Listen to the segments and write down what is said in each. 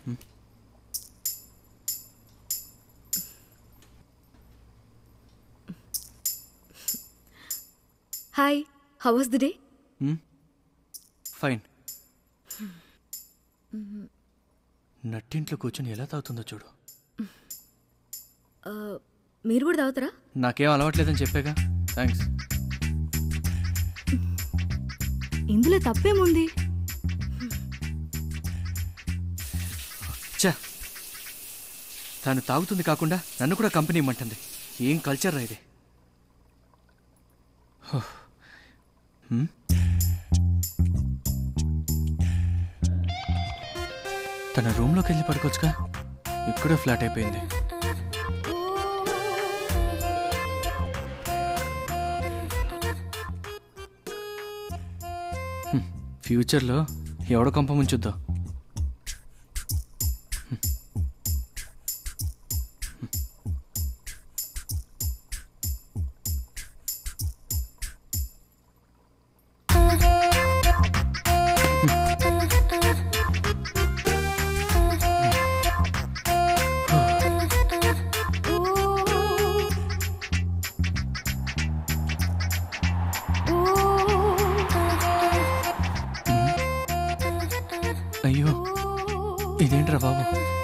Hi how was the day fine నట్టింట్లో కూర్చొని ఎలా తాగుతుందో చూడు మీరు కూడా తాగుతారా నాకేం అలవాట్లేదని చెప్పాగా థ్యాంక్స్ ఇందులో తప్పేముంది చా తాను తాగుతుంది కాకుండా నన్ను కూడా కంపెనీ ఇమ్మంటుంది ఏం కల్చర్ రా ఇది హో. హ్మ్? తన రూమ్లోకి వెళ్ళి పడుకోవచ్చుగా ఇక్కడే ఫ్లాట్ అయిపోయింది హ్మ్. ఫ్యూచర్లో ఎవడ కొంప ముంచుద్దో అయ్యో ఇదేంట్రా బాబు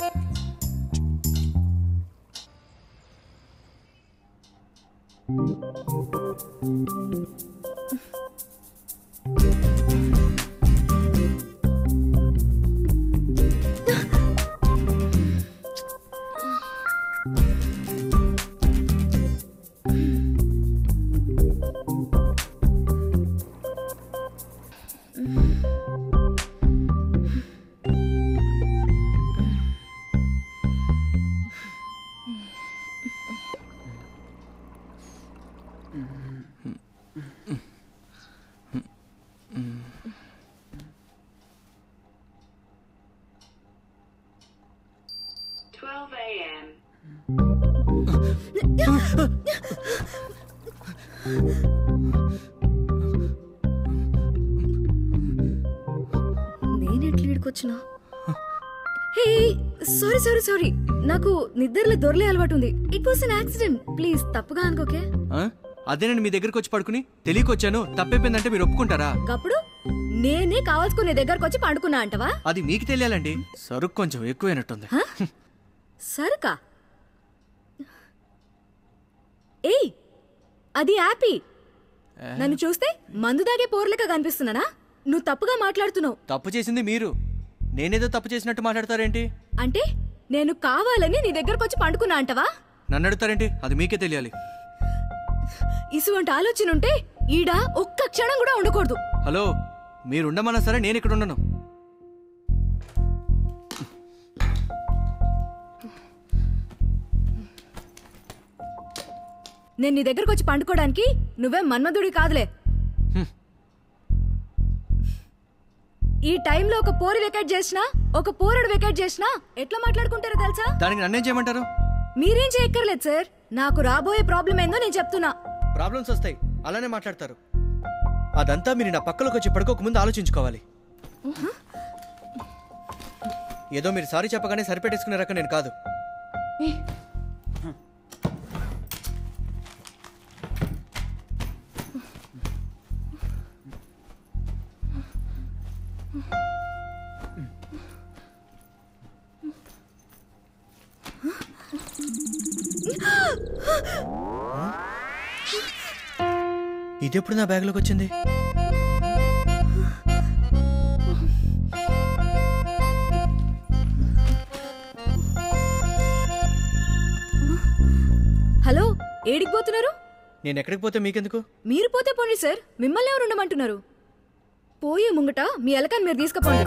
Twelve a.m. నేను ఎట్లా ఈడుకొచ్చినా హే సారీ సారీ సారీ నాకు నిద్రలో దొరలే అలవాటు ఉంది it was an accident please తప్పుగా అనుకోకే ఆ? అదేనండి మీ దగ్గరికి వచ్చి పడుకుని తెలియకొచ్చాను తప్పైపోయిందంటే మీరు ఒప్పుకుంటారా అప్పుడు నేనే కావాల్సుకునే దగ్గరకు వచ్చి పండుకున్నా అంటవా అది మీకు తెలియాలండి సరుకు కొంచెం ఎక్కువైనట్టుంది హ? సరుకా ఏయ్ అది యాపీ నన్ను చూస్తే మందు దాగే పోర్లక కనిపిస్తున్నానా నువ్వు తప్పుగా మాట్లాడుతున్నావు తప్పు చేసింది మీరు నేనేదో తప్పు చేసినట్టు మాట్లాడతారేంటి అంటే నేను కావాలని నీ దగ్గరకు వచ్చి పండుకున్నా అంటవా నన్ను అడుగుతారేంటి అది మీకే తెలియాలి ఇసువంటి ఆలోచన ఉంటే ఈడ ఒక్క క్షణం కూడా ఉండకూడదు హలో మీరు ఉండమన్నా సరే నేను ఇక్కడ ఉండను నేను నీ దగ్గరకు వచ్చి పండుకోవడానికి నువ్వే మన్మధుడి కాదులే ఈ టైంలో ఒక పోరు వెకేట్ చేసినా ఒక పోరుడు వెకేట్ చేసినా ఎట్లా మాట్లాడుకుంటారో తెలుసా దానికి నన్నేం చేయమంటారు మీరేం చేయక్కర్లేదు సార్ నాకు రాబోయే ప్రాబ్లం ఏందో నేను చెప్తున్నా ప్రాబ్లమ్స్ వస్తాయి అలానే మాట్లాడతారు అదంతా మీరు నా పక్కలోకి వచ్చి పడుకోక ముందు ఆలోచించుకోవాలి ఏదో మీరు సారీ చెప్పగానే సరిపెట్టేసుకునే రకం నేను కాదు ఇది ఎప్పుడు నా బ్యాగ్లోకి వచ్చింది హలో ఏడికి పోతున్నారు నేను ఎక్కడికి పోతే మీకెందుకు మీరు పోతే పోండి సార్ మిమ్మల్ని ఎవరు ఉండమంటున్నారు పోయే ముంగట మీ ఎలకని మీరు తీసుకుపోండి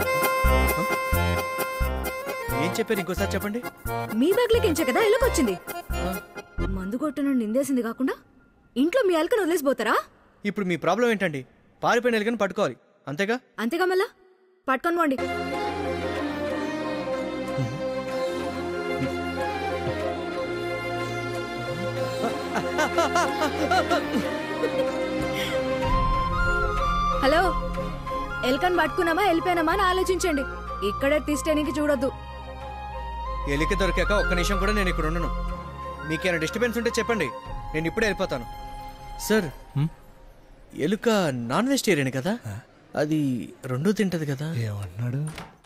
ఏం చెప్పారు ఇంకోసారి చెప్పండి మీ బ్యాగ్లోకి ఎంచే కదా ఎలకొచ్చింది మందు కొట్టను నిందేసింది కాకుండా ఇంట్లో మీ ఎలకను వదిలేసిపోతారా ఇప్పుడు మీ ప్రాబ్లం ఏంటండి పారిపోయిన ఎలుకని పట్టుకోవాలి అంతేగా అంతేగా మళ్ళా పట్టుకొని పోండి హలో ఎల్కన్ పట్టుకున్నామా వెళ్ళిపోయినామా అని ఆలోచించండి ఇక్కడే తీస్టేనికి చూడొద్దు ఎలిక దొరికాక ఒక్క నిమిషం కూడా నేను ఇక్కడ ఉండను మీకేమైనా డిస్టర్బెన్స్ ఉంటే చెప్పండి నేను ఇప్పుడే వెళ్ళిపోతాను సార్ ఎలుక నాన్ వెజిటేరియన్ కదా అది రెండూ తింటది కదా ఏమన్నాడు